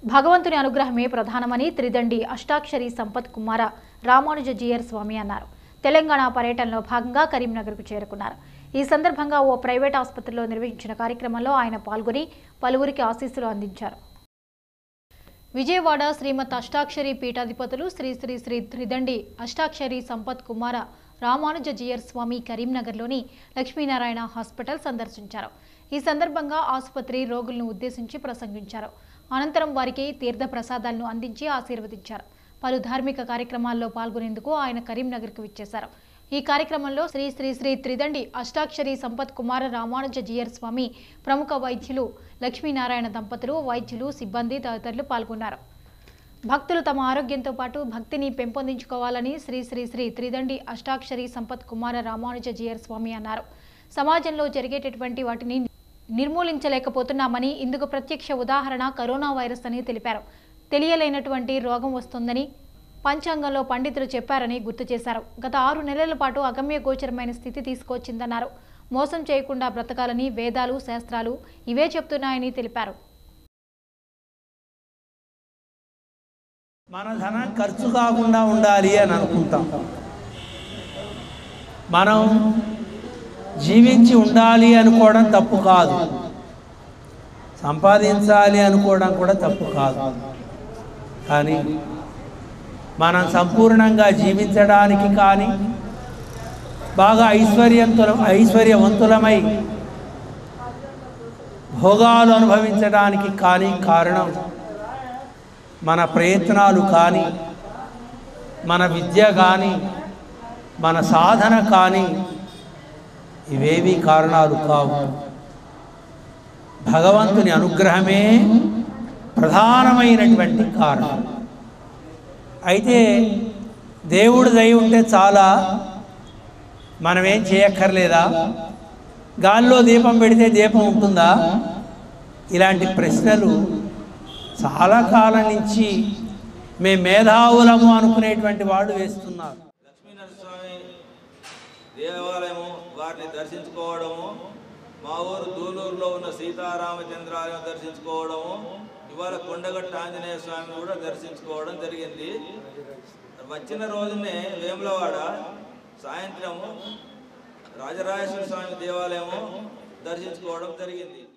భగవంతుని అనుగ్రహమే ప్రధానమని త్రిదండి అష్టాక్షరి సంపత్ కుమార రామానుజ జీయర్ స్వామి అన్నారు తెలంగాణ పర్యటనలో భాగంగా కరీంనగర్కు చేరుకున్నారు ఈ సందర్భంగా ఓ ప్రైవేట్ ఆసుపత్రిలో నిర్వహించిన కార్యక్రమంలో ఆయన పాల్గొని పలువురికి ఆశీస్సులు అందించారు విజయవాడ శ్రీమత్ అష్టాక్షరి పీఠాధిపతులు శ్రీ శ్రీ శ్రీ త్రిదండి అష్టాక్షరి సంపత్ కుమార రామానుజ జీయర్ స్వామి కరీంనగర్లోని లక్ష్మీనారాయణ హాస్పిటల్ సందర్శించారు ఈ సందర్భంగా ఆసుపత్రి రోగులను ఉద్దేశించి ప్రసంగించారు అనంతరం వారికి తీర్థ ప్రసాదాలను అందించి ఆశీర్వదించారు పలు ధార్మిక కార్యక్రమాల్లో పాల్గొనేందుకు ఆయన కరీంనగర్కు విచ్చేశారు ఈ కార్యక్రమంలో శ్రీ శ్రీ శ్రీ త్రిదండి అష్టాక్షరి సంపత్ కుమార రామానుజ జీయర్ స్వామి ప్రముఖ వైద్యులు లక్ష్మీనారాయణ దంపతులు వైద్యులు సిబ్బంది తదితరులు పాల్గొన్నారు భక్తులు తమ ఆరోగ్యంతో పాటు భక్తిని పెంపొందించుకోవాలని శ్రీ శ్రీ శ్రీ త్రిదండి అష్టాక్షరి సంపత్ కుమార రామానుజ జీయర్ స్వామి అన్నారు సమాజంలో జరిగేటటువంటి వాటిని నిర్మూలించలేకపోతున్నామని ఇందుకు ప్రత్యక్ష ఉదాహరణ కరోనా వైరస్ అని తెలిపారు తెలియలేనటువంటి రోగం వస్తుందని పంచాంగంలో పండితులు చెప్పారని గుర్తు చేశారు గత ఆరు నెలల పాటు అగమ్య గోచరమైన స్థితి తీసుకొచ్చిందన్నారు మోసం చేయకుండా బ్రతకాలని వేదాలు శాస్త్రాలు ఇవే చెప్తున్నాయని తెలిపారు మన ధనం ఖర్చు కాకుండా ఉండాలి అని అనుకుంటాం మనం జీవించి ఉండాలి అనుకోవడం తప్పు కాదు సంపాదించాలి అనుకోవడం కూడా తప్పు కాదు కానీ మనం సంపూర్ణంగా జీవించడానికి కానీ బాగా ఐశ్వర్యంతుల ఐశ్వర్యవంతులమై భోగాలు అనుభవించడానికి కానీ కారణం మన ప్రయత్నాలు కానీ మన విద్య కానీ మన సాధన కానీ ఇవేవి కారణాలు కావు భగవంతుని అనుగ్రహమే ప్రధానమైనటువంటి కారణం అయితే దేవుడు దయ ఉంటే చాలా మనమేం చేయక్కర్లేదా గాల్లో దీపం పెడితే దీపం ఉంటుందా ఇలాంటి ప్రశ్నలు చాలా కాలం నుంచి మేము మేధావులము అనుకునేటువంటి వాళ్ళు వేస్తున్నారు లక్ష్మీనరస్వామి దేవాలయము వారిని దర్శించుకోవడము మా ఊరు దూలూరులో ఉన్న సీతారామచంద్రాలయం దర్శించుకోవడము ఇవాళ కొండగట్ట ఆంజనేయ స్వామిని కూడా దర్శించుకోవడం జరిగింది వచ్చిన రోజునే వేములవాడ సాయంత్రము రాజరాజేశ్వర స్వామి దేవాలయము దర్శించుకోవడం జరిగింది